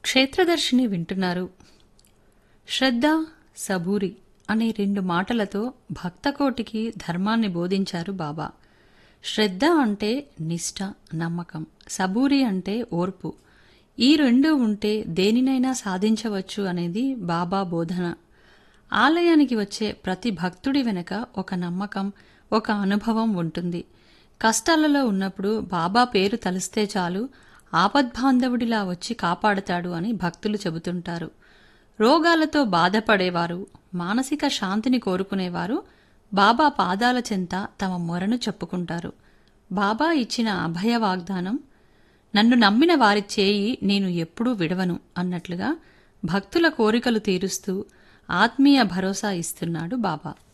క్షేత్రదర్శిని వింటున్నారు శ్రద్ధ సబూరి అనే రెండు మాటలతో భక్తకోటికి ధర్మాన్ని బోధించారు బాబా శ్రద్ధ అంటే నిష్ఠ నమ్మకం సబూరి అంటే ఓర్పు ఈ రెండు ఉంటే దేనినైనా సాధించవచ్చు అనేది బాబా బోధన ఆలయానికి వచ్చే ప్రతి భక్తుడి వెనుక ఒక నమ్మకం ఒక అనుభవం ఉంటుంది కష్టాలలో ఉన్నప్పుడు బాబా పేరు తలిస్తే చాలు ఆపద్బాంధవుడిలా వచ్చి కాపాడతాడు అని భక్తులు చెబుతుంటారు రోగాలతో బాధపడేవారు మానసిక శాంతిని కోరుకునేవారు బాబా పాదాల చెంత తమ మొరను చెప్పుకుంటారు బాబా ఇచ్చిన అభయ వాగ్దానం నన్ను నమ్మిన వారి చేయి నేను ఎప్పుడూ విడవను అన్నట్లుగా భక్తుల కోరికలు తీరుస్తూ ఆత్మీయ భరోసా ఇస్తున్నాడు బాబా